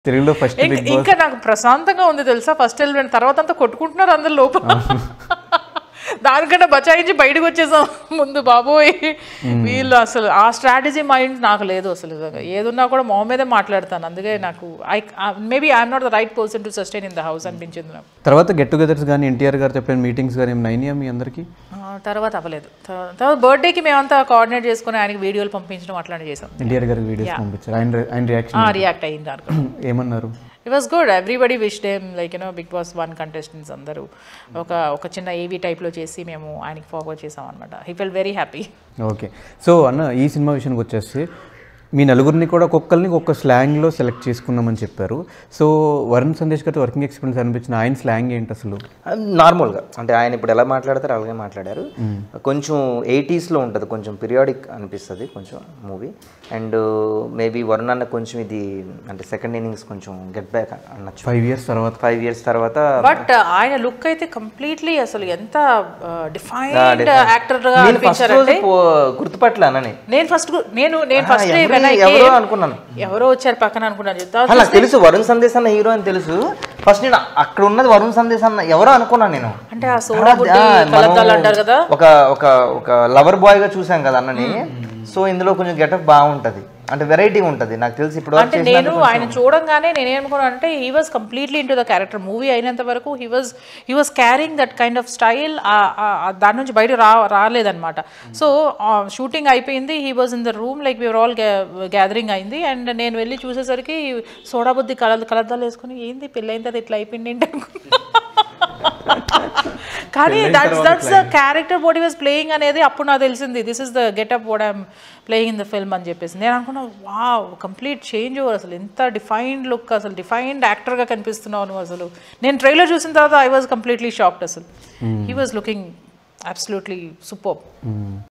తెలుగులో ఫస్ట్ ఇంక- big boss ఇంకా నాకు ప్రశాంతంగా ఉంది తెలుసా ఫస్ట్ ఎలిమెంట్ తర్వాత అంతా కొట్టుకుంటున్నారు అందరు లోపల దానికంటే బచాయించి బయటకు వచ్చేసాం ముందు బాబోయ్ వీళ్ళు అసలు ఆ స్ట్రాటజీ మైండ్ నాకు లేదు అసలు ఏదున్నా కూడా మొహం మీదే మాట్లాడతాను అందుకే నాకు I maybe I'm not the right person to sustain in the house అనిపించింది నాకు తర్వాత గెట్ టుగెదర్స్ కానీ ఎన్టీఆర్ గారు చెప్పిన మీటింగ్స్ కానీ ఏమైనా అయినాయా మీ అందరికీ ఆ, తర్వాత అవ్వలేదు తర్వా- తర్వాత బర్త్డేకి మేమంతా కోఆర్డినేట్ చేసుకుని ఆయనకి వీడియోలు పంపించడం అట్లాంటి చేసాం ఎన్టీఆర్ గారికి వీడియోస్ పంపించారు ఆయన రి- ఆయన రియాక్షన్ రియాక్ట్ అయింది దానికి ఏమన్నారు it was good everybody wish them like you know Bigg Boss one contestants అందరూ ఒక ఒక చిన్న ఏవీ టైప్లో చేసి మేము ఆయనకి ఫార్వర్డ్ చేసాం అనమాట he felt very happy okay so అన్న ఈ సినిమా విషయానికి వచ్చేసి మీ నలుగురిని కూడా ఒక్కొక్కరిని ఒక్క స్లాంగ్లో సెలెక్ట్ చేసుకున్నామని చెప్పారు సో వరుణ్ సందేశ్ గారి వర్కింగ్ ఎక్స్పీరియన్స్ అనిపించిన ఆయన స్లాంగ్ ఏంటి అసలు నార్మల్గా అంటే ఆయన ఇప్పుడు ఎలా మాట్లాడతారో అలాగే మాట్లాడారు కొంచెం ఎయిటీస్లో ఉంటుంది కొంచెం పీరియాడిక్ అనిపిస్తుంది కొంచెం మూవీ అండ్ మేబీ వరుణ్ అన్న కొంచెం ఇది అంటే సెకండ్ ఇన్నింగ్స్ కొంచెం గెట్ బ్యాక్ అనొచ్చు ఫైవ్ ఇయర్స్ తర్వాత ఫైవ్ ఇయర్స్ తర్వాత బట్ ఆయన లుక్ అయితే కంప్లీట్లీ అసలు ఎంత డిఫైన్డ్ యాక్టర్ గా నేను ఫస్ట్ రోజు అనిపించారంటే పో- గుర్తుపట్టలే అన్నని నేను ఫస్ట్ నేను నేను ఆ, ఫస్ట్ ఎవరి- ఎవరో అనుకున్నాను ఎవరో వచ్చారు పక్కన అనుకున్నాను ఆ, నాకు తెలుసు వరుణ్ సందేశ్ అన్న హీరో అని తెలుసు ఫస్ట్ నేను అక్కడ ఉన్నది వరుణ్ సందేశ్ అన్న ఎవరో అనుకున్నాను నేను అంటే ఆ సోడా బుడ్డి ఆ, మనం కలద్దాలు అంటారు కదా ఒక ఒక ఒక లవర్ బాయ్ గా చూసాం కదా అన్నని సో ఇందులో కొంచెం గెటప్ బాగుంటది అంటే వెరైటీ ఉంటది నాకు తెలిసి ఇప్పుడు అంటే నేను ఆయన చూడంగానే నేనేమనుకున్నాను అంటే he was completely into the character movie అయినంత వరకు he was he was carrying that kind of style దాని నుంచి బయట రా రాలేదన్నమాట సో షూటింగ్ అయిపోయింది he was in the room like we're all gathering అయింది అండ్ నేను వెళ్ళి చూసేసరికి సోడా బుద్ధి కల కలద్దాలు వేసుకుని ఏంది పెళ్ళైన తర్వాత ఇట్లా అయిపోయింది ఏంటి అనుకున్నా కానీ that's that's the character body was playing అనేది అప్పుడు నాకు తెలిసింది this is the getup what I'm playing in the film అని చెప్పేసి నేను అనుకున్నా వా కంప్లీట్ చేంజ్ ఓవర్ అసలు ఎంత డిఫైన్డ్ లుక్ అసలు డిఫైన్డ్ యాక్టర్గా కనిపిస్తున్నావు నువ్వు అసలు నేను ట్రైలర్ చూసిన తర్వాత ఐ వాజ్ కంప్లీట్లీ షాక్డ్ అసలు he was looking absolutely super